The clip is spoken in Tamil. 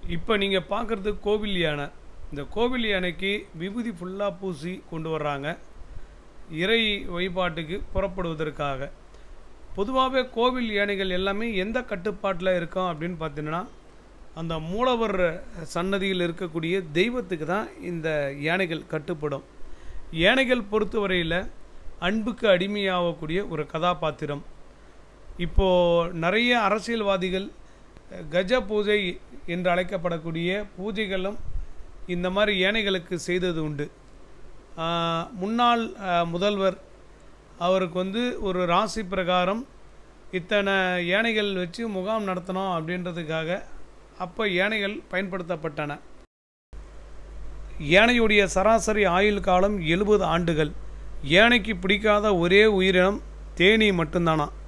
இப்போ நீங்கள் பார்க்குறது கோவில் யானை இந்த கோவில் யானைக்கு விபூதி ஃபுல்லாக பூசி கொண்டு வர்றாங்க இறை வழிபாட்டுக்கு புறப்படுவதற்காக பொதுவாகவே கோவில் யானைகள் எல்லாமே எந்த கட்டுப்பாட்டில் இருக்கும் அப்படின்னு பார்த்தீங்கன்னா அந்த மூலவர் சன்னதியில் இருக்கக்கூடிய தெய்வத்துக்கு தான் இந்த யானைகள் கட்டுப்படும் யானைகள் பொறுத்தவரையில் அன்புக்கு அடிமையாகக்கூடிய ஒரு கதாபாத்திரம் இப்போது நிறைய அரசியல்வாதிகள் அஹ், கஜ பூஜை என்று அழைக்கப்படக்கூடிய பூஜைகளும் இந்த மாதிரி யானைகளுக்கு செய்தது உண்டு ஆஹ், முன்னாள் ஆஹ், முதல்வர் அவருக்கு வந்து ஒரு ராசி பிரகாரம் இத்தனை யானைகள் வச்சு முகாம் நடத்தணும் அப்படின்றதுக்காக அப்போ யானைகள் பயன்படுத்தப்பட்டன யானையுடைய சராசரி ஆயுள் காலம் எழுபது ஆண்டுகள் யானைக்கு பிடிக்காத ஒரே உயிரினம் தேனி மட்டும்தானா